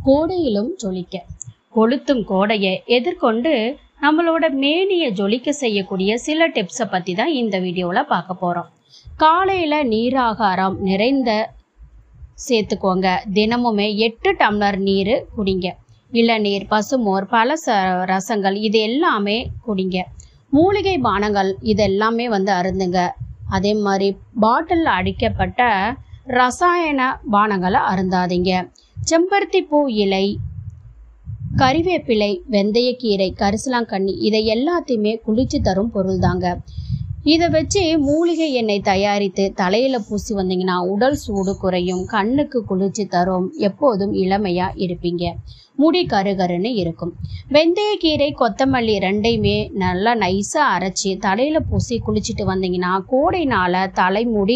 கோடையிலும் ஜொலிக்க கொளுத்தும் கோடையை எதிர்கொண்டு நம்மளோட மேனியை ஜொலிக்க செய்யக்கூடிய சில டிப்ஸை பற்றி தான் இந்த வீடியோவில் பார்க்க போகிறோம் காலையில் நீராகாரம் நிறைந்த சேர்த்துக்கோங்க தினமுமே எட்டு டம்ளர் நீர் குடிங்க இளநீர் பசுமோர் பல ச ரசங்கள் இது எல்லாமே குடிங்க மூலிகை பானங்கள் இது எல்லாமே வந்து அருந்துங்க அதே மாதிரி பாட்டிலில் அடிக்கப்பட்ட ரசாயன பானங்களை அருந்தாதீங்க செம்பருத்தி பூ இலை கறிவேப்பிலை வெந்தயக்கீரை கரிசலாங்கண்ணி இதை எல்லாத்தையுமே குளிச்சு தரும் பொருள் தாங்க இதை வச்சு மூலிகை எண்ணெய் தயாரித்து தலையில் பூசி வந்தீங்கன்னா உடல் சூடு குறையும் கண்ணுக்கு குளிர்ச்சி தரும் எப்போதும் இளமையாக இருப்பீங்க முடி கருகருன்னு இருக்கும் வெந்தயக்கீரை கொத்தமல்லி ரெண்டையுமே நல்லா நைஸாக அரைச்சி தலையில் பூசி குளிச்சுட்டு வந்தீங்கன்னா கோடைனால தலைமுடி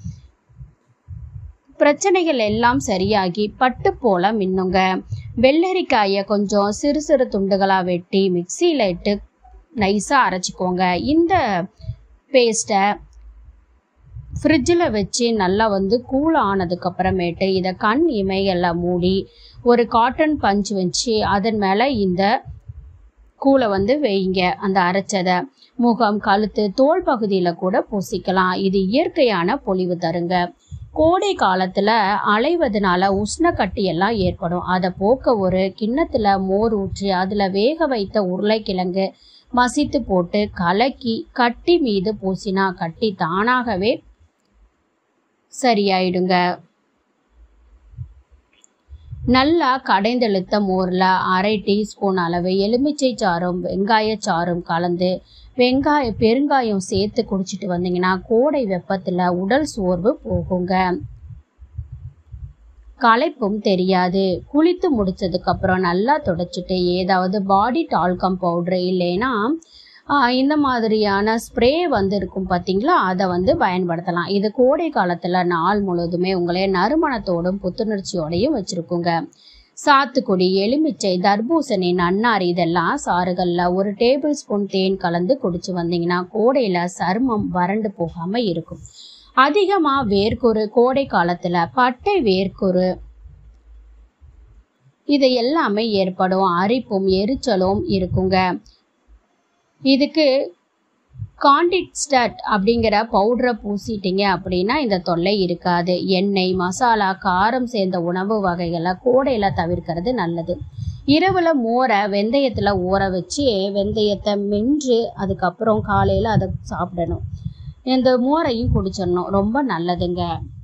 பிரச்சனைகள் எல்லாம் சரியாகி பட்டு போல மின்னுங்க வெள்ளரிக்காயை கொஞ்சம் சிறு சிறு துண்டுகளாக வெட்டி மிக்சியில் இட்டு நைஸாக அரைச்சிக்கோங்க இந்த பேஸ்ட்டை ஃப்ரிட்ஜில் வச்சு நல்லா வந்து கூல் ஆனதுக்கப்புறமேட்டு இதை கண் இமைகளில் மூடி ஒரு காட்டன் பஞ்ச் வச்சு அதன் மேலே இந்த கூலை வந்து வைங்க அந்த அரைச்சதை முகம் கழுத்து தோல் பகுதியில் கூட பூசிக்கலாம் இது இயற்கையான பொலிவு தருங்க கோடை காலத்தில் அலைவதனால உஷ்ண கட்டியெல்லாம் ஏற்படும் அதை போக்க ஒரு கிண்ணத்தில் மோர் ஊற்றி அதில் வேக வைத்த உருளைக்கிழங்கு மசித்து போட்டு கலக்கி கட்டி மீது பூசினா கட்டி தானாகவே சரியாயிடுங்க நல்லா கடைந்தெழுத்த மோரில் அரை டீஸ்பூன் அளவு எலுமிச்சை சாறும் வெங்காய சாறும் கலந்து வெங்காய பெருங்காயம் சேர்த்து குடிச்சிட்டு வந்தீங்கன்னா கோடை வெப்பத்தில் உடல் சோர்வு போகுங்க களைப்பும் தெரியாது குளித்து முடிச்சதுக்கு அப்புறம் நல்லா தொடச்சிட்டு ஏதாவது பாடி டால்கம் பவுட்ரு இல்லைன்னா இந்த மாதிரியான ஸ்ப்ரே வந்து இருக்கும் பார்த்தீங்களா அதை வந்து பயன்படுத்தலாம் இது கோடை காலத்தில் நாள் முழுவதுமே உங்களே நறுமணத்தோடும் புத்துணர்ச்சியோடையும் வச்சுருக்குங்க சாத்துக்குடி எலுமிச்சை தர்பூசணி நன்னாரி இதெல்லாம் சாறுகளில் ஒரு டேபிள் ஸ்பூன் தேன் கலந்து குடிச்சு வந்தீங்கன்னா கோடையில் சருமம் வறண்டு போகாமல் இருக்கும் அதிகமாக வேர்க்குரு கோடை காலத்தில் பட்டை வேர்க்குரு இது எல்லாமே ஏற்படும் அரிப்பும் எரிச்சலும் இருக்குங்க இதுக்கு காண்டிக்ஸ்டட் அப்படிங்கிற பவுடரை பூசிட்டீங்க அப்படின்னா இந்த தொல்லை இருக்காது எண்ணெய் மசாலா காரம் சேர்ந்த உணவு வகைகளை கோடையில் தவிர்க்கிறது நல்லது இரவில் மோரை வெந்தயத்தில் ஊற வச்சு வெந்தயத்தை மென்று அதுக்கப்புறம் காலையில் அதை சாப்பிடணும் இந்த மோரையும் குடிச்சிடணும் ரொம்ப நல்லதுங்க